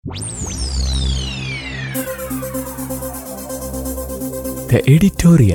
The editorial.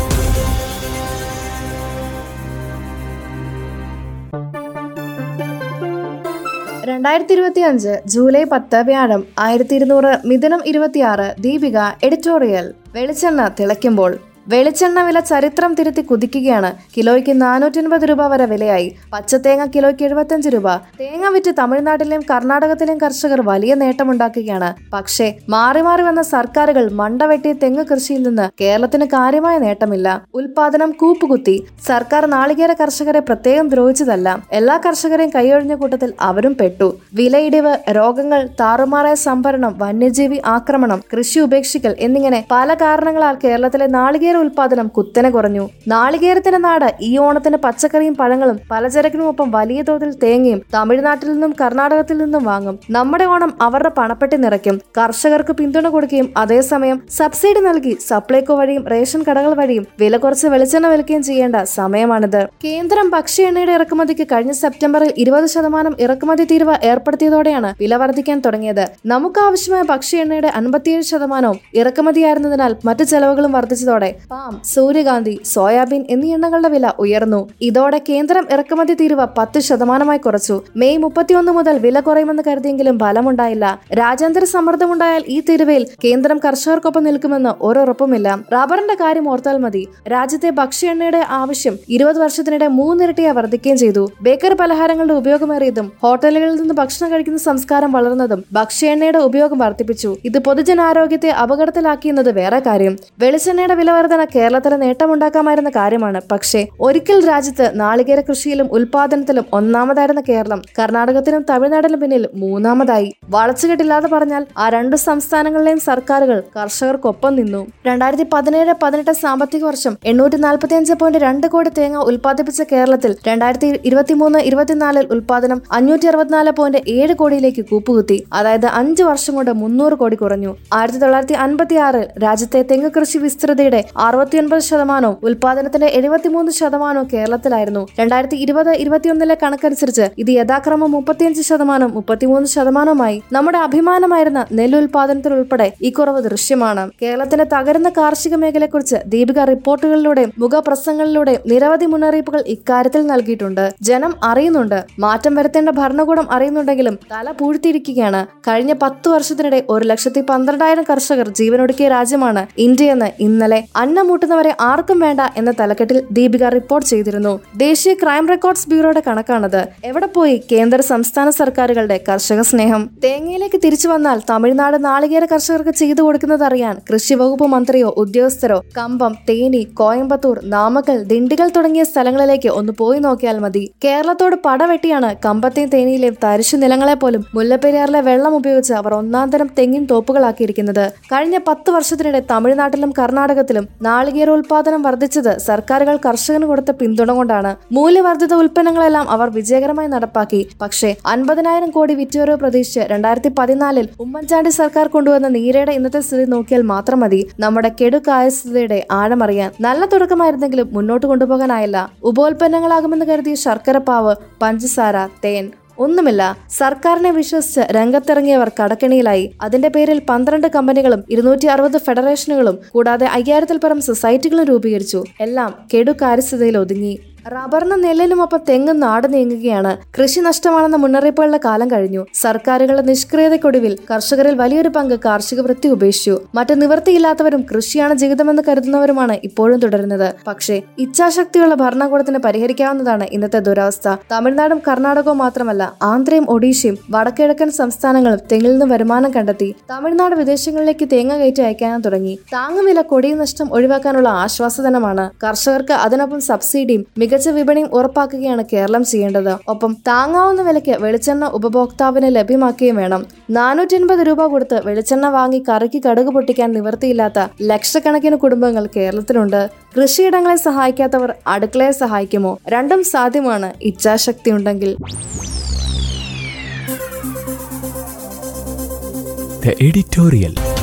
രണ്ടായിരത്തി ഇരുപത്തി അഞ്ച് ജൂലൈ പത്ത് വ്യാഴം ആയിരത്തി ഇരുന്നൂറ് മിഥുനം ഇരുപത്തിയാറ് ദീപിക എഡിറ്റോറിയൽ വെളിച്ചെണ്ണ തിളയ്ക്കുമ്പോൾ വെളിച്ചെണ്ണ വില ചരിത്രം തിരുത്തി കുതിക്കുകയാണ് കിലോയ്ക്ക് നാനൂറ്റി അൻപത് രൂപ വരെ വിലയായി പച്ചത്തേങ്ങ കിലോയ്ക്ക് എഴുപത്തഞ്ച് രൂപ തേങ്ങ വിറ്റ് തമിഴ്നാട്ടിലെയും കർണാടകത്തിലെയും കർഷകർ വലിയ നേട്ടമുണ്ടാക്കുകയാണ് പക്ഷേ മാറി മാറി വന്ന സർക്കാരുകൾ മണ്ടവെട്ടിയ തെങ്ങ് കൃഷിയിൽ നിന്ന് കേരളത്തിന് കാര്യമായ നേട്ടമില്ല ഉൽപാദനം കൂപ്പുകുത്തി സർക്കാർ നാളികേര കർഷകരെ പ്രത്യേകം ദ്രോഹിച്ചതല്ല എല്ലാ കർഷകരെയും കൈയൊഴിഞ്ഞ കൂട്ടത്തിൽ അവരും പെട്ടു വിലയിടിവ് രോഗങ്ങൾ താറുമാറായ സംഭരണം വന്യജീവി ആക്രമണം കൃഷി ഉപേക്ഷിക്കൽ എന്നിങ്ങനെ പല കാരണങ്ങളാൽ കേരളത്തിലെ നാളികേര ഉൽപാദനം കുത്തനെ കുറഞ്ഞു നാളികേരത്തിന്റെ നാട് ഈ ഓണത്തിന് പച്ചക്കറിയും പഴങ്ങളും പലചരക്കിനുമൊപ്പം വലിയ തോതിൽ തേങ്ങയും തമിഴ്നാട്ടിൽ നിന്നും കർണാടകത്തിൽ നിന്നും വാങ്ങും നമ്മുടെ ഓണം അവരുടെ പണപ്പെട്ടി നിറയ്ക്കും കർഷകർക്ക് പിന്തുണ കൊടുക്കുകയും അതേസമയം സബ്സിഡി നൽകി സപ്ലൈകോ വഴിയും റേഷൻ കടകൾ വഴിയും വില കുറച്ച് വെളിച്ചെണ്ണ വിൽക്കുകയും ചെയ്യേണ്ട സമയമാണിത് കേന്ദ്രം ഭക്ഷ്യ എണ്ണയുടെ ഇറക്കുമതിക്ക് കഴിഞ്ഞ സെപ്റ്റംബറിൽ ഇരുപത് ശതമാനം ഇറക്കുമതി തീരുവ ഏർപ്പെടുത്തിയതോടെയാണ് വില വർദ്ധിക്കാൻ തുടങ്ങിയത് നമുക്ക് ആവശ്യമായ ഭക്ഷ്യ എണ്ണയുടെ അൻപത്തിയേഴ് ശതമാനവും ഇറക്കുമതിയായിരുന്നതിനാൽ മറ്റു ചെലവുകളും വർദ്ധിച്ചതോടെ പാം സൂര്യകാന്തി സോയാബീൻ എന്നീ എണ്ണകളുടെ വില ഉയർന്നു ഇതോടെ കേന്ദ്രം ഇറക്കുമതി തീരുവ പത്ത് ശതമാനമായി കുറച്ചു മെയ് മുപ്പത്തിയൊന്ന് മുതൽ വില കുറയുമെന്ന് കരുതിയെങ്കിലും ഫലമുണ്ടായില്ല രാജ്യാന്തര സമ്മർദ്ദമുണ്ടായാൽ ഈ തീരുവയിൽ കേന്ദ്രം കർഷകർക്കൊപ്പം നിൽക്കുമെന്ന് ഒരുറപ്പുമില്ല റബ്ബറിന്റെ കാര്യം ഓർത്താൽ മതി രാജ്യത്തെ ഭക്ഷ്യ എണ്ണയുടെ ആവശ്യം ഇരുപത് വർഷത്തിനിടെ മൂന്നിരട്ടിയായി വർദ്ധിക്കുകയും ചെയ്തു ബേക്കറി പലഹാരങ്ങളുടെ ഉപയോഗമേറിയതും ഹോട്ടലുകളിൽ നിന്ന് ഭക്ഷണം കഴിക്കുന്ന സംസ്കാരം വളർന്നതും ഭക്ഷ്യ എണ്ണയുടെ ഉപയോഗം വർദ്ധിപ്പിച്ചു ഇത് പൊതുജനാരോഗ്യത്തെ അപകടത്തിലാക്കിയെന്നത് വേറെ കാര്യം വെളിച്ചെണ്ണയുടെ വില വർധന കേരളത്തിന് നേട്ടമുണ്ടാക്കാമായിരുന്ന കാര്യമാണ് പക്ഷേ ഒരിക്കൽ രാജ്യത്ത് നാളികേര കൃഷിയിലും ഉൽപാദനത്തിലും ഒന്നാമതായിരുന്ന കേരളം കർണാടകത്തിനും തമിഴ്നാടിനും പിന്നിൽ മൂന്നാമതായി വളച്ചുകെട്ടില്ലാതെ പറഞ്ഞാൽ ആ രണ്ട് സംസ്ഥാനങ്ങളിലെയും സർക്കാരുകൾ കർഷകർക്കൊപ്പം നിന്നു രണ്ടായിരത്തി പതിനേഴ് പതിനെട്ട് സാമ്പത്തിക വർഷം എണ്ണൂറ്റി നാൽപ്പത്തി അഞ്ച് പോയിന്റ് രണ്ട് കോടി തേങ്ങ ഉൽപ്പാദിപ്പിച്ച കേരളത്തിൽ രണ്ടായിരത്തി ഇരുപത്തിമൂന്ന് ഇരുപത്തിനാലിൽ ഉൽപാദനം അഞ്ഞൂറ്റി അറുപത്തിനാല് പോയിന്റ് ഏഴ് കോടിയിലേക്ക് കൂപ്പുകുത്തി അതായത് അഞ്ച് വർഷം കൊണ്ട് മുന്നൂറ് കോടി കുറഞ്ഞു ആയിരത്തി തൊള്ളായിരത്തി അൻപത്തി ആറിൽ രാജ്യത്തെ തെങ്ങ് കൃഷി വിസ്തൃതിയുടെ അറുപത്തിയൊൻപത് ശതമാനവും ഉൽപാദനത്തിന്റെ എഴുപത്തിമൂന്ന് ശതമാനവും കേരളത്തിലായിരുന്നു രണ്ടായിരത്തി ഇരുപത് ഇരുപത്തിയൊന്നിലെ കണക്കനുസരിച്ച് ഇത് യഥാക്രമം മുപ്പത്തിയഞ്ച് ശതമാനം മുപ്പത്തിമൂന്ന് ശതമാനവുമായി നമ്മുടെ അഭിമാനമായിരുന്ന നെല്ലുൽപാദനത്തിൽ ഉൾപ്പെടെ ഈ കുറവ് ദൃശ്യമാണ് കേരളത്തിന്റെ തകരുന്ന കാർഷിക മേഖലയെക്കുറിച്ച് ദീപിക റിപ്പോർട്ടുകളിലൂടെയും മുഖപ്രസംഗങ്ങളിലൂടെയും നിരവധി മുന്നറിയിപ്പുകൾ ഇക്കാര്യത്തിൽ നൽകിയിട്ടുണ്ട് ജനം അറിയുന്നുണ്ട് മാറ്റം വരുത്തേണ്ട ഭരണകൂടം അറിയുന്നുണ്ടെങ്കിലും തല പൂഴ്ത്തിയിരിക്കുകയാണ് കഴിഞ്ഞ പത്തു വർഷത്തിനിടെ ഒരു ലക്ഷത്തി പന്ത്രണ്ടായിരം കർഷകർ ജീവനൊടുക്കിയ രാജ്യമാണ് ഇന്ത്യയെന്ന് ഇന്നലെ അന്നമൂട്ടുന്നവരെ ആർക്കും വേണ്ട എന്ന തലക്കെട്ടിൽ ദീപിക റിപ്പോർട്ട് ചെയ്തിരുന്നു ദേശീയ ക്രൈം റെക്കോർഡ്സ് ബ്യൂറോയുടെ കണക്കാണത് എവിടെ പോയി കേന്ദ്ര സംസ്ഥാന സർക്കാരുകളുടെ കർഷക സ്നേഹം തേങ്ങയിലേക്ക് തിരിച്ചു വന്നാൽ തമിഴ്നാട് നാളികേര കർഷകർക്ക് ചെയ്തു കൊടുക്കുന്നത് അറിയാൻ കൃഷി വകുപ്പ് മന്ത്രിയോ ഉദ്യോഗസ്ഥരോ കമ്പം തേനി കോയമ്പത്തൂർ നാമക്കൽ ദിണ്ടികൾ തുടങ്ങിയ സ്ഥലങ്ങളിലേക്ക് ഒന്ന് പോയി നോക്കിയാൽ മതി കേരളത്തോട് പടവെട്ടിയാണ് കമ്പത്തെയും തേനിയിലെയും തരിശു നിലങ്ങളെ പോലും മുല്ലപ്പെരിയാറിലെ വെള്ളം ഉപയോഗിച്ച് അവർ ഒന്നാം തരം തെങ്ങിൻ തോപ്പുകളാക്കിയിരിക്കുന്നത് കഴിഞ്ഞ പത്ത് വർഷത്തിനിടെ തമിഴ്നാട്ടിലും കർണാടകത്തിലും നാളികേരോൽപാദനം വർദ്ധിച്ചത് സർക്കാരുകൾ കർഷകന് കൊടുത്ത പിന്തുണ കൊണ്ടാണ് മൂല്യവർദ്ധിത ഉൽപ്പന്നങ്ങളെല്ലാം അവർ വിജയകരമായി നടപ്പാക്കി പക്ഷേ അൻപതിനായിരം കോടി വിറ്റുവരവ് പ്രതീക്ഷിച്ച് രണ്ടായിരത്തി പതിനാലിൽ ഉമ്മൻചാണ്ടി സർക്കാർ കൊണ്ടുവന്ന നീരയുടെ ഇന്നത്തെ സ്ഥിതി നോക്കിയാൽ മാത്രം മതി നമ്മുടെ കെടുക്കായ സ്ഥിതിയുടെ ആഴമറിയാൻ നല്ല തുടക്കമായിരുന്നെങ്കിലും മുന്നോട്ട് കൊണ്ടുപോകാനായില്ല ഉപോൽപ്പന്നങ്ങളാകുമെന്ന് കരുതിയ ശർക്കരപ്പാവ് പഞ്ചസാര തേൻ ഒന്നുമില്ല സർക്കാരിനെ വിശ്വസിച്ച് രംഗത്തിറങ്ങിയവർ കടക്കെണിയിലായി അതിന്റെ പേരിൽ പന്ത്രണ്ട് കമ്പനികളും ഇരുന്നൂറ്റി അറുപത് ഫെഡറേഷനുകളും കൂടാതെ അയ്യായിരത്തിൽ പരം സൊസൈറ്റികളും രൂപീകരിച്ചു എല്ലാം കെടുകാര്യസ്ഥതയിൽ ഒതുങ്ങി റബ്ബറിനും നെല്ലിനുമൊപ്പം തെങ്ങും നാട് നീങ്ങുകയാണ് കൃഷി നഷ്ടമാണെന്ന മുന്നറിയിപ്പുകളുടെ കാലം കഴിഞ്ഞു സർക്കാരുകളുടെ നിഷ്ക്രിയതയ്ക്കൊടുവിൽ കർഷകരിൽ വലിയൊരു പങ്ക് കാർഷിക വൃത്തി ഉപേക്ഷിച്ചു മറ്റു നിവൃത്തിയില്ലാത്തവരും കൃഷിയാണ് ജീവിതമെന്ന് കരുതുന്നവരുമാണ് ഇപ്പോഴും തുടരുന്നത് പക്ഷേ ഇച്ഛാശക്തിയുള്ള ഭരണകൂടത്തിന് പരിഹരിക്കാവുന്നതാണ് ഇന്നത്തെ ദുരവസ്ഥ തമിഴ്നാടും കർണാടകവും മാത്രമല്ല ആന്ധ്രയും ഒഡീഷയും വടക്കിഴക്കൻ സംസ്ഥാനങ്ങളും തെങ്ങിൽ നിന്ന് വരുമാനം കണ്ടെത്തി തമിഴ്നാട് വിദേശങ്ങളിലേക്ക് തേങ്ങ കയറ്റി അയക്കാനും തുടങ്ങി താങ്ങുവില കൊടിയ നഷ്ടം ഒഴിവാക്കാനുള്ള ആശ്വാസധനമാണ് കർഷകർക്ക് അതിനൊപ്പം സബ്സിഡിയും മികച്ച വിപണിയും ഉറപ്പാക്കുകയാണ് കേരളം ചെയ്യേണ്ടത് ഒപ്പം താങ്ങാവുന്ന വിലയ്ക്ക് വെളിച്ചെണ്ണ ഉപഭോക്താവിന് ലഭ്യമാക്കുകയും വേണം നാനൂറ്റി അൻപത് രൂപ കൊടുത്ത് വെളിച്ചെണ്ണ വാങ്ങി കറിക്ക് കടുക് പൊട്ടിക്കാൻ നിവൃത്തിയില്ലാത്ത ലക്ഷക്കണക്കിന് കുടുംബങ്ങൾ കേരളത്തിലുണ്ട് കൃഷിയിടങ്ങളെ സഹായിക്കാത്തവർ അടുക്കളയെ സഹായിക്കുമോ രണ്ടും സാധ്യമാണ് ഇച്ഛാശക്തി ഉണ്ടെങ്കിൽ The editorial.